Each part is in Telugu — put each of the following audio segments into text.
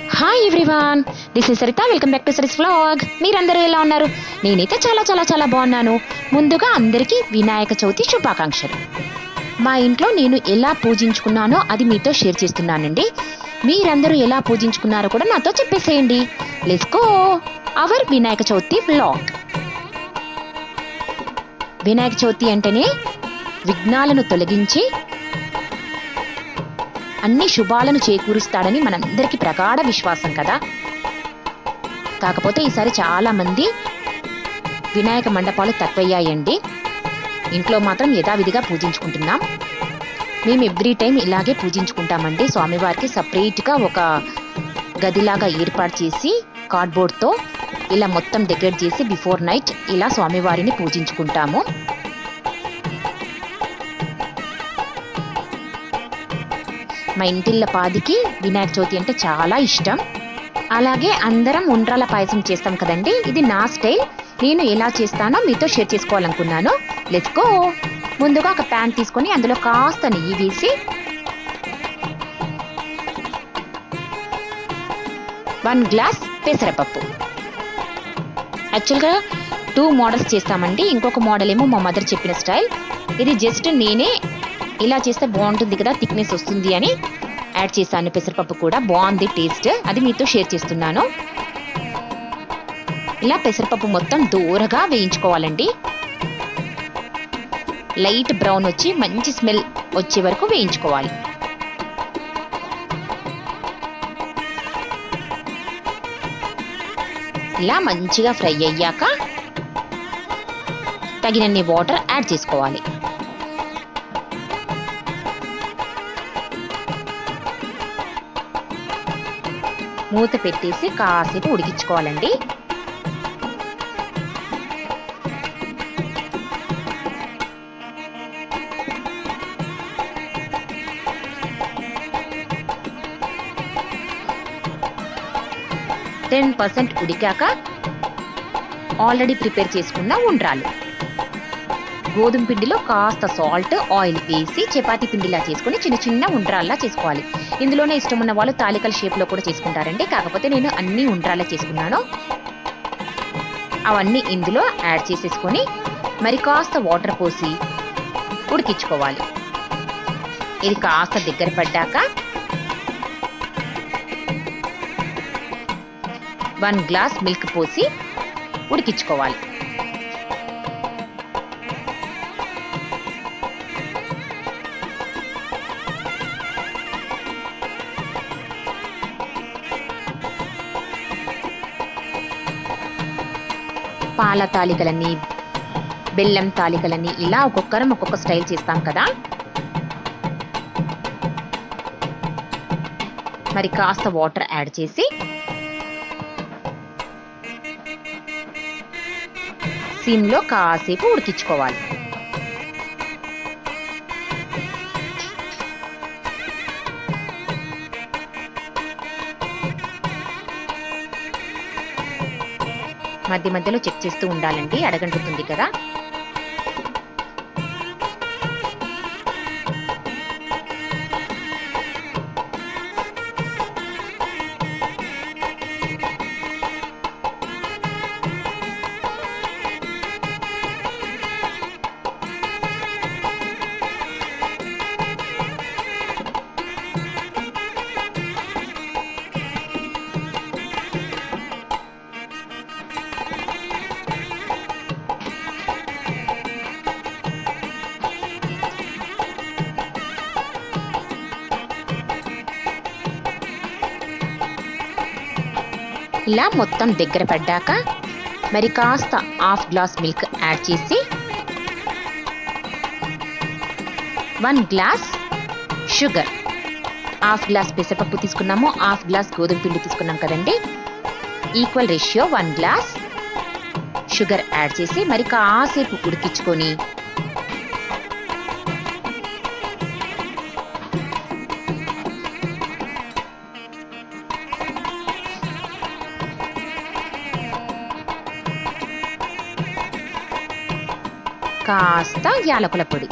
hi everyone this is Saritha welcome back to Sari's vlog మీరందరూ ఎలా ఉన్నారు నేనైతే చాలా చాలా చాలా బాగున్నాను ముందుగా అందరికీ వినాయక చవితి శుభాకాంక్షలు మా ఇంట్లో నేను ఎలా పూజించుకున్నానో అది మీతో షేర్ చేస్తున్నానండి మీరందరూ ఎలా పూజించుకున్నారో కూడా నాతో చెప్పేసేయండి let's go our Vinayaka Chavithi vlog Vinayaka Chavithi అంటేనే విఘ్నాలను తొలగించి అన్ని శుభాలను చేకూరుస్తాడని మనందరికీ ప్రగాఢ విశ్వాసం కదా కాకపోతే ఈసారి చాలా మంది వినాయక మండపాలు తక్కువయ్యాయండి ఇంట్లో మాత్రం యథావిధిగా పూజించుకుంటున్నాం మేము ఎవ్రీ టైం ఇలాగే పూజించుకుంటామండి స్వామివారికి సపరేట్గా ఒక గదిలాగా ఏర్పాటు చేసి కార్డ్బోర్డ్తో ఇలా మొత్తం డెకరేట్ చేసి బిఫోర్ నైట్ ఇలా స్వామివారిని పూజించుకుంటాము మా ఇంటిళ్ళ పాదికి వినాయక చవితి అంటే చాలా ఇష్టం అలాగే అందరం ఉండ్రాల పాయసం చేస్తాం కదండి ఇది నా స్టైల్ నేను ఎలా చేస్తానో మీతో షేర్ చేసుకోవాలనుకున్నాను లెట్స్ గో ముందుగా ఒక ప్యాన్ తీసుకొని అందులో కాస్త నెయ్యి వేసి వన్ గ్లాస్ పెసరపప్పు యాక్చువల్గా టూ మోడల్స్ చేస్తామండి ఇంకొక మోడల్ ఏమో మా మదర్ చెప్పిన స్టైల్ ఇది జస్ట్ నేనే ఇలా చేస్తే బాగుంటుంది కదా థిక్నెస్ వస్తుంది అని యాడ్ చేశాను పెసరపప్పు కూడా బాగుంది టేస్ట్ అది మీతో షేర్ చేస్తున్నాను ఇలా పెసరపప్పు మొత్తం దూరగా వేయించుకోవాలండి లైట్ బ్రౌన్ వచ్చి మంచి స్మెల్ వచ్చే వరకు వేయించుకోవాలి ఇలా మంచిగా ఫ్రై అయ్యాక తగినన్ని వాటర్ యాడ్ చేసుకోవాలి మూత పెట్టేసి కాసేపు ఉడికించుకోవాలండి టెన్ పర్సెంట్ ఉడికాక ఆల్రెడీ ప్రిపేర్ చేసుకున్న ఉండ్రాలు గోధుమ పిండిలో కాస్త సాల్ట్ ఆయిల్ వేసి చపాతీ పిండిలా చేసుకుని చిన్న చిన్న ఉండ్రాల్లా చేసుకోవాలి ఇందులోనే ఇష్టం ఉన్న వాళ్ళు తాలికల షేప్లో కూడా చేసుకుంటారండి కాకపోతే నేను అన్ని ఉండ్రాలే చేసుకున్నాను అవన్నీ ఇందులో యాడ్ చేసేసుకొని మరి కాస్త వాటర్ పోసి ఉడికించుకోవాలి ఇది కాస్త దగ్గర పడ్డాక వన్ గ్లాస్ మిల్క్ పోసి ఉడికించుకోవాలి పాల తాలికలని బెల్లం తాలికలని ఇలా ఒక్కొక్కరం ఒక్కొక్క స్టైల్ చేస్తాం కదా మరి కాస్త వాటర్ యాడ్ చేసి సిమ్లో కాసేపు ఉడికించుకోవాలి మధ్య మధ్యలో చెక్ చేస్తూ ఉండాలండి అడగంటుతుంది కదా ఇలా మొత్తం దగ్గర పడ్డాక మరి కాస్త హాఫ్ గ్లాస్ మిల్క్ యాడ్ చేసి one glass sugar half glass పెసరపప్పు తీసుకున్నాము హాఫ్ గ్లాస్ గోధుమ పిండి తీసుకున్నాం కదండి equal ratio one glass sugar add చేసి మరి కాసేపు ఉడికించుకొని కాస్త యాలకుల పొడి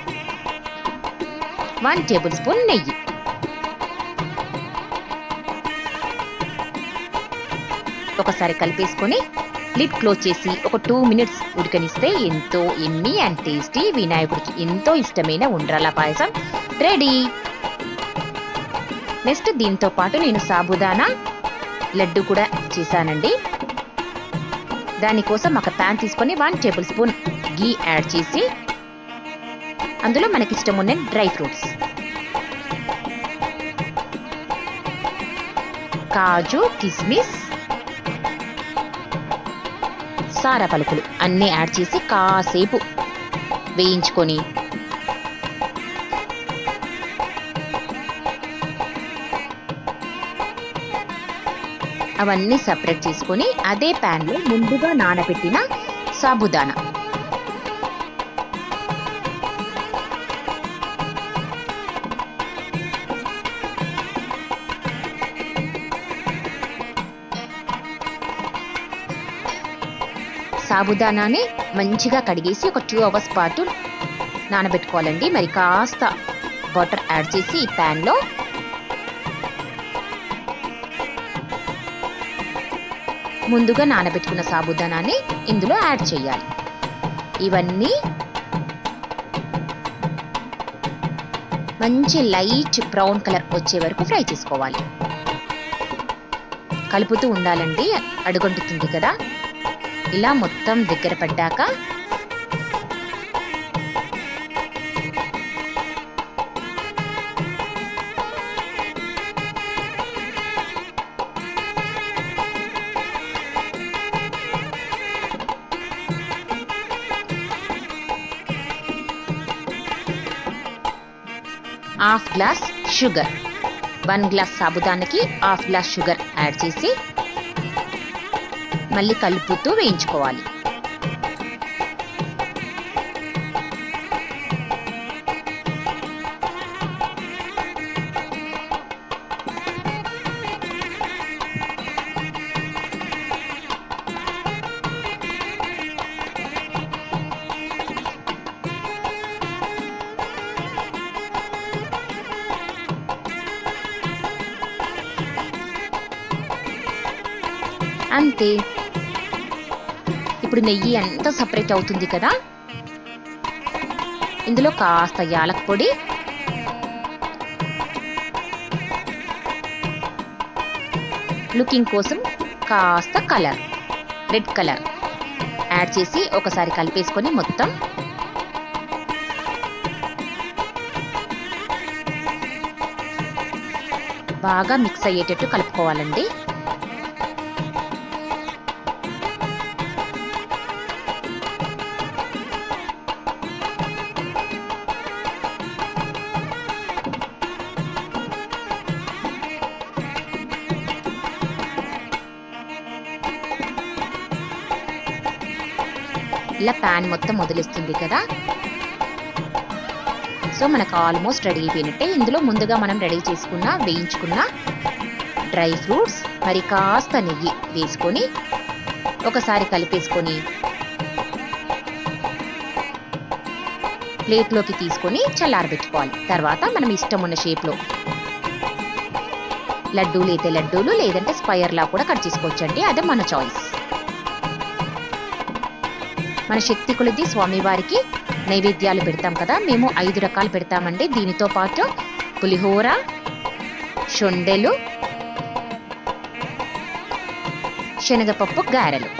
వన్ టేబుల్ స్పూన్ నెయ్యి ఒకసారి కలిపేసుకొని లిడ్ క్లోజ్ చేసి ఒక టూ మినిట్స్ ఉడకనిస్తే ఎంతో ఎమ్మి అండ్ టేస్టీ వినాయకుడికి ఎంతో ఇష్టమైన ఉండ్రాల పాయసం రెడీ నెక్స్ట్ దీంతో పాటు నేను సాబుదానా లడ్డు కూడా చేశానండి దానికోసం ఒక ప్యాన్ తీసుకొని one tablespoon ghee add చేసి అందులో మనకి ఇష్టం ఉన్న డ్రై ఫ్రూట్స్ కాజు కిస్మిస్ సారా పలుకులు అన్నీ యాడ్ చేసి కాసేపు వేయించుకొని అవన్నీ సపరేట్ చేసుకొని అదే ప్యాన్లో ముందుగా నానబెట్టిన సాబుదానా సాబుదానాని మంచిగా కడిగేసి ఒక టూ అవర్స్ పాటు నానబెట్టుకోవాలండి మరి కాస్త వాటర్ యాడ్ చేసి ఈ ప్యాన్లో ముందుగా నానబెట్టుకున్న సాబుదానాన్ని ఇందులో యాడ్ చేయాలి ఇవన్నీ మంచి లైట్ బ్రౌన్ కలర్ వచ్చే వరకు ఫ్రై చేసుకోవాలి కలుపుతూ ఉండాలండి అడుగంటుతుంది కదా ఇలా మొత్తం దగ్గర పడ్డాక half glass sugar one glass సాబుదానికి హాఫ్ గ్లాస్ షుగర్ యాడ్ చేసి మళ్ళీ కలుపుతూ వేయించుకోవాలి అంతే ఇప్పుడు నెయ్యి అంతా సపరేట్ అవుతుంది కదా ఇందులో కాస్త యాలక్ పొడి లుకింగ్ కోసం కాస్త కలర్ రెడ్ కలర్ యాడ్ చేసి ఒకసారి కలిపేసుకొని మొత్తం బాగా మిక్స్ అయ్యేటట్టు కలుపుకోవాలండి ఇలా ప్యాన్ మొత్తం వదిలిస్తుంది కదా సో మనకు ఆల్మోస్ట్ రెడీ అయిపోయినట్టే ఇందులో ముందుగా మనం రెడీ చేసుకున్న వేయించుకున్న డ్రై ఫ్రూట్స్ మరి కాస్త నెయ్యి వేసుకొని ఒకసారి కలిపేసుకొని ప్లేట్లోకి తీసుకొని చల్లారబెట్టుకోవాలి తర్వాత మనం ఇష్టం ఉన్న షేప్లో లడ్డూలు అయితే లడ్డూలు లేదంటే స్క్వయర్లా కూడా కట్ చేసుకోవచ్చండి అదే మన చాయిస్ మన శక్తి కొలిది స్వామివారికి నైవేద్యాలు పెడతాం కదా మేము ఐదు రకాలు పెడతామండి దీనితో పాటు పులిహోర షొండెలు శనగపప్పు గారెలు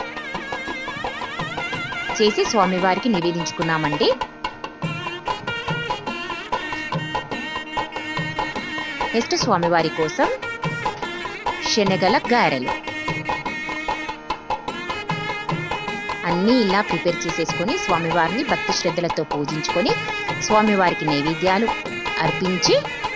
చేసి స్వామివారికి నివేదించుకున్నామండి నెక్స్ట్ స్వామివారి కోసం శనగల గారెలు అన్నీ ఇలా ప్రిపేర్ చేసేసుకొని స్వామివారిని భక్తి శ్రద్ధలతో పూజించుకొని స్వామివారికి నైవేద్యాలు అర్పించి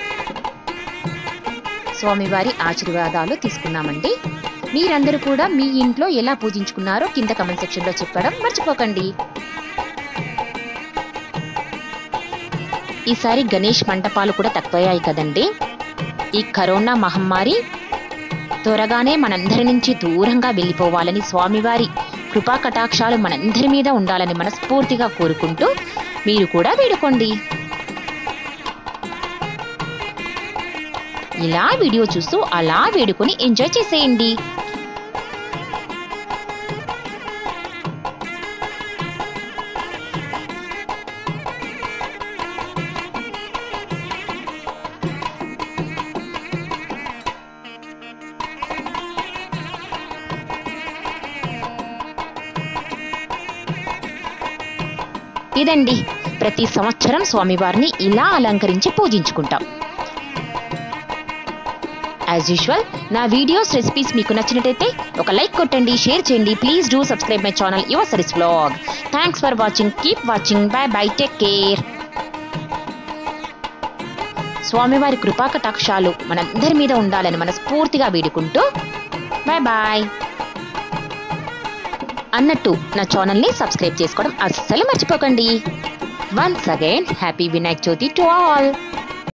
స్వామివారి ఆశీర్వాదాలు తీసుకున్నామండి మీరందరూ కూడా మీ ఇంట్లో ఎలా పూజించుకున్నారో కింద కమెంట్ సెక్షన్లో చెప్పడం మర్చిపోకండి ఈసారి గణేష్ మంటపాలు కూడా తక్కువయ్యాయి కదండి ఈ కరోనా మహమ్మారి త్వరగానే మనందరి నుంచి దూరంగా వెళ్ళిపోవాలని స్వామివారి కృపా కటాక్షాలు మనందరి మీద ఉండాలని మనస్ఫూర్తిగా కోరుకుంటూ మీరు కూడా వేడుకోండి ఇలా వీడియో చూస్తూ అలా వేడుకొని ఎంజాయ్ చేసేయండి లేదండి ప్రతి సంవత్సరం స్వామివారిని ఇలా అలంకరించి పూజించుకుంటాం యాజ్ యూజువల్ నా వీడియోస్ రెసిపీస్ మీకు నచ్చినట్టయితే ఒక లైక్ కొట్టండి షేర్ చేయండి please do subscribe my channel your Sari's vlog thanks for watching keep watching bye bye take care స్వామివారి కృపా కటాక్షాలు మనందరి మీద ఉండాలని మనస్ఫూర్తిగా వేడుకుంటూ బాయ్ బాయ్ అన్నట్టు నా ఛానల్ని సబ్స్క్రైబ్ చేసుకోవడం అస్సలు మర్చిపోకండి once again happy Vinayak Chavithi to all